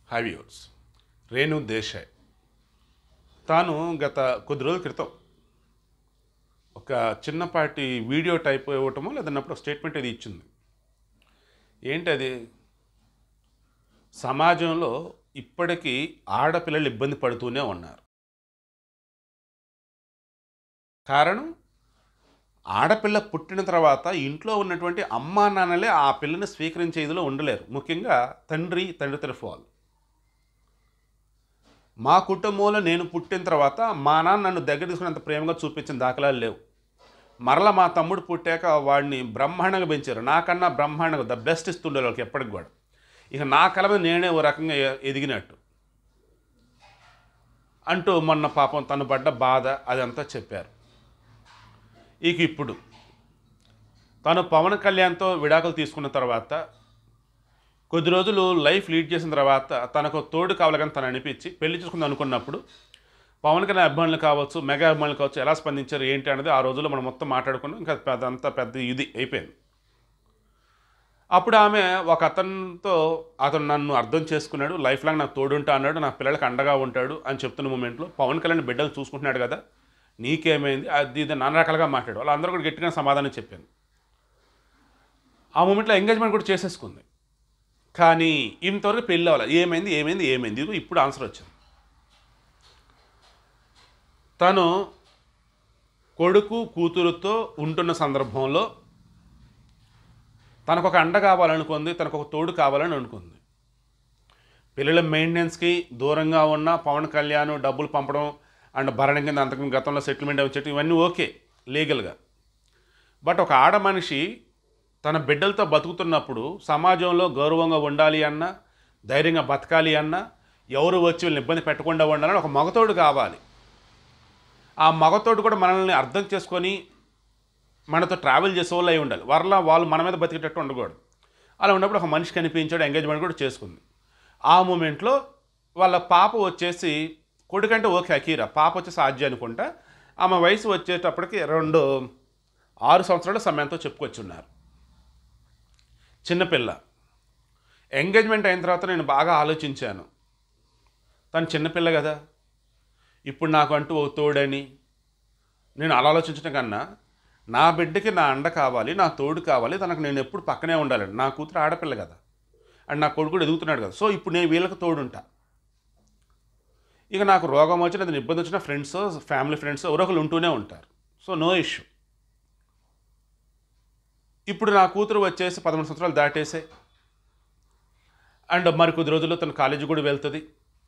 హ్యావ్యూర్స్ రేణు దేశాయ్ తాను గత కొద్ది రోజుల క్రితం ఒక చిన్నపాటి వీడియో టైప్ ఇవ్వటమో లేదన్నప్పుడు స్టేట్మెంట్ అది ఇచ్చింది ఏంటి అది సమాజంలో ఇప్పటికీ ఆడపిల్లలు ఇబ్బంది పడుతూనే ఉన్నారు కారణం ఆడపిల్ల పుట్టిన తర్వాత ఇంట్లో ఉన్నటువంటి అమ్మా నాన్నలే ఆ పిల్లని స్వీకరించే ఇదిలో ఉండలేరు ముఖ్యంగా తండ్రి తండ్రి తరఫు వాళ్ళు మా కుటుంబంలో నేను పుట్టిన తర్వాత మా నాన్న నన్ను దగ్గర తీసుకున్నంత ప్రేమగా చూపించిన దాఖలాలు లేవు మరలా మా తమ్ముడు పుట్టాక వాడిని బ్రహ్మాండంగా పెంచారు నాకన్నా బ్రహ్మాండంగా ద బెస్ట్ ఇస్తుండే వాళ్ళకి ఎప్పటికి కూడా ఇక నా కల మీద నేనే ఓ రకంగా ఎ- ఎదిగినట్టు అంటూ మొన్న పాపం తను పడ్డ బాధ అదంతా చెప్పారు ఇక ఇప్పుడు తను పవన్ కళ్యాణ్తో విడాకులు తీసుకున్న తర్వాత కొద్ది రోజులు లైఫ్ లీడ్ చేసిన తర్వాత తనకు తోడు కావాలి కానీ తను అనిపించి పెళ్లి చేసుకుందాం అనుకున్నప్పుడు పవన్ కళ్యాణ్ అభిమానులు కావచ్చు మెగా అభిమానులు కావచ్చు ఎలా స్పందించారు ఏంటి అనేది ఆ రోజుల్లో మనం మొత్తం మాట్లాడుకున్నాం ఇంకా పెద్ద అంతా పెద్ద ఇది అయిపోయింది అప్పుడు ఆమె ఒక అతనితో అతను నన్ను అర్థం చేసుకున్నాడు లైఫ్ లాంగ్ నాకు తోడుంటా అన్నాడు నా పిల్లలకు అండగా ఉంటాడు అని చెప్తున్న మూమెంట్లో పవన్ కళ్యాణ్ బిడ్డలు చూసుకుంటున్నాడు కదా నీకేమైంది అది ఇది నాన్న రకాలుగా మాట్లాడు వాళ్ళందరూ కూడా గట్టిగా సమాధానం చెప్పాను ఆ మూమెంట్లో ఎంగేజ్మెంట్ కూడా చేసేసుకుంది కానీ ఇంతవరకు పెళ్ళి అవ్వాలి ఏమైంది ఏమైంది ఏమైంది ఇదిగో ఇప్పుడు ఆన్సర్ వచ్చింది తను కొడుకు కూతురుతో ఉంటున్న సందర్భంలో తనకు ఒక అండ కావాలనుకుంది తనకు ఒక తోడు కావాలని అనుకుంది పిల్లల మెయింటెనెన్స్కి దూరంగా ఉన్న పవన్ కళ్యాణ్ డబ్బులు పంపడం అండ్ భరణం కింద అంతకు గతంలో సెటిల్మెంట్ వచ్చేటి ఇవన్నీ ఓకే లీగల్గా బట్ ఒక ఆడ మనిషి తన బిడ్డలతో బతుకుతున్నప్పుడు సమాజంలో గౌరవంగా ఉండాలి అన్న ధైర్యంగా బతకాలి అన్న ఎవరు వచ్చి వీళ్ళని ఇబ్బంది పెట్టకుండా ఉండాలని ఒక మగతోడు కావాలి ఆ మగతోడు కూడా మనల్ని అర్థం చేసుకొని మనతో ట్రావెల్ చేసే వాళ్ళు అయి ఉండాలి వరలా వాళ్ళు మన మీద బతికేటట్టు ఉండకూడదు అలా ఉన్నప్పుడు ఒక మనిషి కనిపించాడు ఎంగేజ్మెంట్ కూడా చేసుకుంది ఆ మూమెంట్లో వాళ్ళ పాప వచ్చేసి కొడుకంటే ఓకే అకీరా పాప వచ్చేసి ఆద్య అనుకుంటా ఆమె వయసు వచ్చేటప్పటికి రెండు ఆరు సంవత్సరాల సమయంతో చెప్పుకొచ్చి ఉన్నారు చిన్నపిల్ల ఎంగేజ్మెంట్ అయిన తర్వాత నేను బాగా ఆలోచించాను తను చిన్నపిల్ల కదా ఇప్పుడు నాకు అంటూ ఓ తోడని నేను అలా ఆలోచించడం కన్నా నా బిడ్డకి నా అండ కావాలి నా తోడు కావాలి తనకు నేను ఎప్పుడు పక్కనే ఉండాలి నా కూతురు ఆడపిల్ల కదా అండ్ నా కొడుకు కూడా ఎదుగుతున్నాడు కదా సో ఇప్పుడు నేను వీళ్ళకి తోడుంటా ఇక నాకు రోగం వచ్చిన ఏదైనా ఇబ్బంది వచ్చిన ఫ్రెండ్స్ ఫ్యామిలీ ఫ్రెండ్స్ ఎవరో ఒకరు ఉంటూనే ఉంటారు సో నో ఇష్యూ ఇప్పుడు నా కూతురు వచ్చేసి పదమూడు సంవత్సరాలు దాటేసాయి అండ్ మరి కొద్ది రోజుల్లో తను కాలేజీ కూడా వెళ్తుంది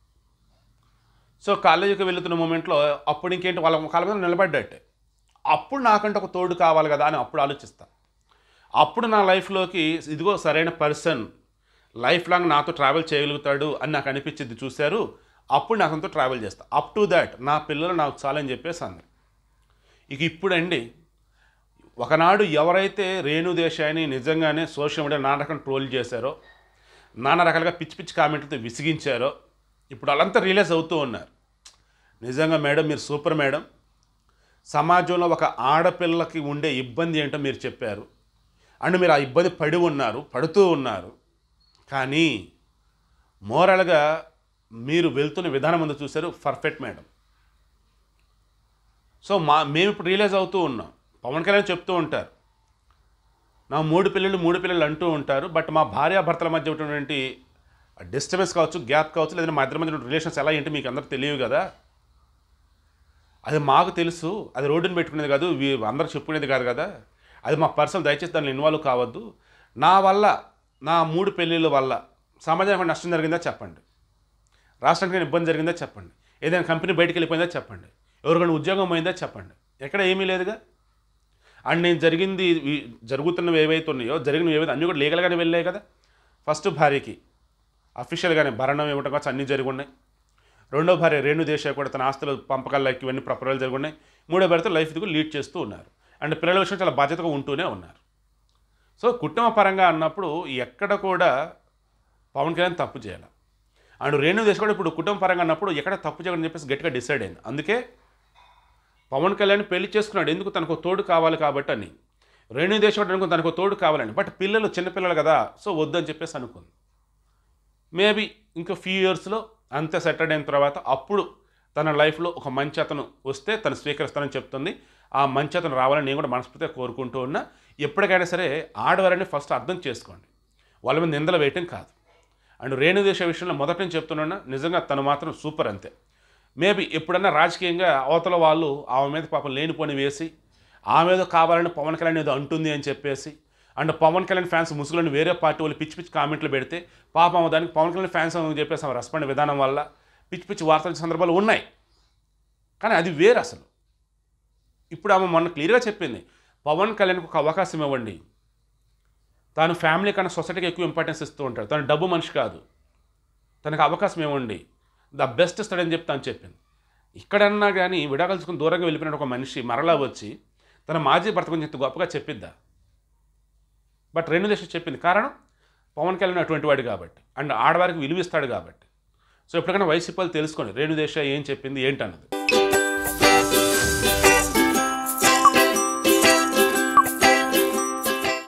సో కాలేజీకి వెళ్తున్న మూమెంట్లో అప్పుడు ఇంకేంటి వాళ్ళ కాళ్ళ మీద నిలబడ్డట్టే అప్పుడు నాకంటే ఒక తోడు కావాలి కదా అని అప్పుడు ఆలోచిస్తా అప్పుడు నా లైఫ్లోకి ఇదిగో సరైన పర్సన్ లైఫ్ లాంగ్ నాతో ట్రావెల్ చేయగలుగుతాడు అని నాకు అనిపించింది చూశారు అప్పుడు నాకు అంతా ట్రావెల్ చేస్తా అప్ టు దాట్ నా పిల్లలు నాకు చాలని చెప్పేసి అంది ఇక ఇప్పుడండి ఒకనాడు ఎవరైతే రేణు దేశాన్ని నిజంగానే సోషల్ మీడియా నానా రకం ట్రోల్ చేశారో నానా రకాలుగా పిచ్చి పిచ్చి కామెంట్లతో విసిగించారో ఇప్పుడు వాళ్ళంతా రియలైజ్ అవుతూ ఉన్నారు నిజంగా మేడం మీరు సూపర్ మేడం సమాజంలో ఒక ఆడపిల్లకి ఉండే ఇబ్బంది ఏంటో మీరు చెప్పారు అండ్ మీరు ఆ ఇబ్బంది పడి ఉన్నారు పడుతూ ఉన్నారు కానీ మోరల్గా మీరు వెళ్తున్న విధానం ముందు చూశారు పర్ఫెక్ట్ మేడం సో మా మేము ఇప్పుడు రియలైజ్ అవుతూ ఉన్నాం పవన్ కళ్యాణ్ చెప్తూ ఉంటారు నా మూడు పిల్లలు మూడు పిల్లలు అంటూ ఉంటారు బట్ మా భార్యాభర్తల మధ్య ఉన్నటువంటి డిస్టర్బెన్స్ కావచ్చు గ్యాప్ కావచ్చు లేదా మా ఇద్దరి మధ్య రిలేషన్స్ ఎలా ఏంటి మీకు అందరికి తెలియదు కదా అది మాకు తెలుసు అది రోడ్డుని పెట్టుకునేది కాదు వీ- అందరూ చెప్పుకునేది కాదు కదా అది మా పర్సనల్ దయచేసి దానిలో ఇన్వాల్వ్ కావద్దు నా వల్ల నా మూడు పెళ్ళిళ్ళ వల్ల సమాజానికి నష్టం జరిగిందా చెప్పండి రాష్ట్రానికి ఇబ్బంది జరిగిందా చెప్పండి ఏదైనా కంపెనీ బయటికి వెళ్ళిపోయిందా చెప్పండి ఎవరికైనా ఉద్యోగం పోయిందా చెప్పండి ఎక్కడ ఏమీ లేదుగా అండ్ నేను జరిగింది ఈ- జరుగుతున్నవి ఏవైతే ఉన్నాయో జరిగినవి ఏవైతే అన్నీ కూడా లీగల్గానే వెళ్ళాయి కదా ఫస్ట్ భార్యకి అఫీషియల్గానే భరణం ఇవ్వటం కావచ్చు అన్నీ జరిగి ఉన్నాయి రెండో భార్య రేణు దేశాయ్ కూడా తన ఆస్తుల పంపకాలకి ఇవన్నీ ప్రపరాలు జరిగి ఉన్నాయి మూడో భార్యతో లైఫ్ ఇదిగో లీడ్ చేస్తూ ఉన్నారు అండ్ పిల్లల విషయం చాలా బాధ్యతగా ఉంటూనే ఉన్నారు సో కుటుంబ పరంగా అన్నప్పుడు ఎక్కడ కూడా పవన్ కళ్యాణ్ తప్పు చేయాలి అండ్ రేణు దేశ్ కూడా ఇప్పుడు కుటుంబ పరంగా అన్నప్పుడు ఎక్కడ తప్పు చేయని చెప్పేసి గట్టిగా డిసైడ్ అయింది అందుకే పవన్ కళ్యాణ్ పెళ్లి చేసుకున్నాడు ఎందుకు తనకు తోడు కావాలి కాబట్టి అని రేణు దేశ్ కూడా అనుకుంది తనకు తోడు కావాలని బట్ పిల్లలు చిన్నపిల్లలు కదా సో వద్దని చెప్పేసి అనుకుంది మేబీ ఇంకా ఫ్యూ ఇయర్స్లో అంతే సెటిల్డ్ అయిన తర్వాత అప్పుడు తన లైఫ్లో ఒక మంచి అతను వస్తే తను స్వీకరిస్తానని చెప్తుంది ఆ మంచి అతను రావాలని నేను కూడా మనస్ఫూర్తిగా కోరుకుంటూ ఉన్నా ఎప్పటికైనా సరే ఆడవారని ఫస్ట్ అర్థం చేసుకోండి వాళ్ళ మీద నిందలు వేయటం కాదు అండ్ రేణుదేశ విషయంలో మొదటి నుంచి చెప్తున్నా నిజంగా తను మాత్రం సూపర్ అంతే మేబీ ఎప్పుడన్నా రాజకీయంగా అవతల వాళ్ళు ఆమె మీద పాపం లేనిపోని వేసి ఆమె ఏదో కావాలని పవన్ కళ్యాణ్ ఏదో అంటుంది అని చెప్పేసి అండ్ పవన్ కళ్యాణ్ ఫ్యాన్స్ ముసుగులను వేరే పార్టీ వాళ్ళు పిచ్చి పిచ్చి కామెంట్లు పెడితే పాపం దానికి పవన్ కళ్యాణ్ ఫ్యాన్స్ అని చెప్పేసి ఆమె రెస్పాండ్ విధానం వల్ల పిచ్చి పిచ్చి వార్తల సందర్భాలు ఉన్నాయి కానీ అది వేరు అసలు ఇప్పుడు ఆమె మొన్న క్లియర్గా చెప్పింది పవన్ కళ్యాణ్కి ఒక అవకాశం ఇవ్వండి తాను ఫ్యామిలీ కన్నా సొసైటీకి ఎక్కువ ఇంపార్టెన్స్ ఇస్తూ ఉంటాడు తను డబ్బు మనిషి కాదు తనకు అవకాశం ఇవ్వండి ద బెస్ట్ ఇస్తాడని చెప్పి తను చెప్పింది ఇక్కడన్నా కానీ విడాకలుసుకుని దూరంగా వెళ్ళిపోయిన ఒక మనిషి మరలా వచ్చి తన మాజీ భర్త గురించి ఇంత గొప్పగా చెప్పిద్దా బట్ రెండు దేశం చెప్పింది కారణం పవన్ కళ్యాణ్ అటువంటి వాడు కాబట్టి అండ్ ఆడవారికి విలువిస్తాడు కాబట్టి సో ఎప్పటికైనా వైసీపీ వాళ్ళు తెలుసుకోండి రేణు దేశ ఏం చెప్పింది ఏంటన్నది